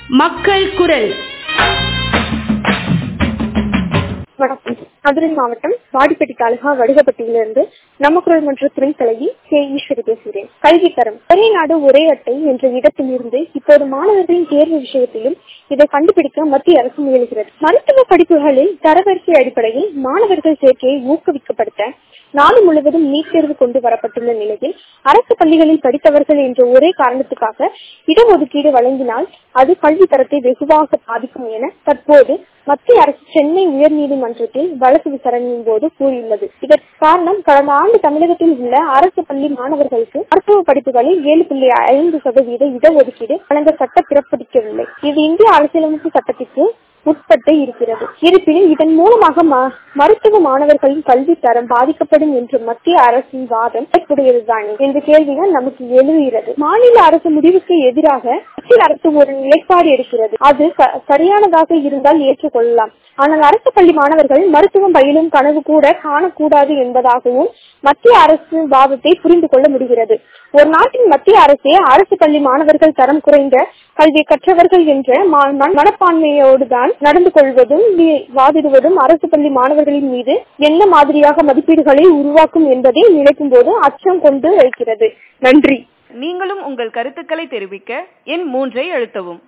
மக்கள் குரல் வணக்கம் மதுரை மாவட்டம் வாடிப்பட்டி தாலுகா வடுகப்பட்டியிலிருந்து நம்ம குரல் மன்ற துணை தலைவி கே ஈஸ்வரி பேசுகிறேன் கல்வி தரம் ஒரே நாடு ஒரே அட்டை என்ற இடத்திலிருந்து இப்போது மாணவர்களின் தேர்வு விஷயத்திலும் இதை கண்டுபிடிக்க மத்திய அரசு முயல்கிறது மருத்துவ படிப்புகளில் தரவரிசை அடிப்படையில் மாணவர்கள் சேர்க்கையை ஊக்குவிக்கப்படுத்த நாடு முழுவதும் நீட் தேர்வு கொண்டு வரப்பட்டுள்ள நிலையில் அரசு பள்ளிகளில் படித்தவர்கள் என்ற ஒரே காரணத்துக்காக இடஒதுக்கீடு வழங்கினால் அது கல்வி தரத்தை வெகுவாக பாதிக்கும் என தற்போது மத்திய அரசு சென்னை உயர்நீதிமன்றத்தில் வழக்கு விசாரணையின் போது கூறியுள்ளது இதற்கு காரணம் கடந்த ஆண்டு தமிழகத்தில் உள்ள அரசு பள்ளி மாணவர்களுக்கு மருத்துவ படிப்புகளில் ஏழு புள்ளி ஐந்து சதவீத இடஒதுக்கீடு வழங்க சட்டம் பிறப்பிக்கவில்லை இது இந்திய அரசியலமைப்பு சட்டத்திற்கு உட்பட்டு இருக்கிறது இருப்பினும் இதன் மூலமாக மருத்துவ மாணவர்களின் கல்வி தரம் பாதிக்கப்படும் என்று மத்திய அரசின் வாதம் ஏற்புடையதுதான் என்ற கேள்விகள் நமக்கு எழுகிறது மாநில அரசு முடிவுக்கு எதிராக மத்திய அரசு ஒரு நிலைப்பாடு எடுக்கிறது அது சரியானதாக இருந்தால் ஏற்றுக்கொள்ளலாம் ஆனால் அரசு பள்ளி மாணவர்கள் மருத்துவம் பயிலும் கனவு கூட காணக்கூடாது என்பதாகவும் மத்திய அரசு வாதத்தை புரிந்து கொள்ள முடிகிறது ஒரு நாட்டின் மத்திய அரசே அரசு பள்ளி மாணவர்கள் தரம் குறைந்த கல்வி கற்றவர்கள் என்ற மனப்பான்மையோடு தான் நடந்து கொள்வதும் வாதிடுவதும் அரசு பள்ளி மாணவர்களின் மீது என்ன மாதிரியாக மதிப்பீடுகளை உருவாக்கும் என்பதை நினைக்கும் போது அச்சம் கொண்டு வைக்கிறது நன்றி நீங்களும் உங்கள் கருத்துக்களை தெரிவிக்க எண் மூன்றை அழுத்தவும்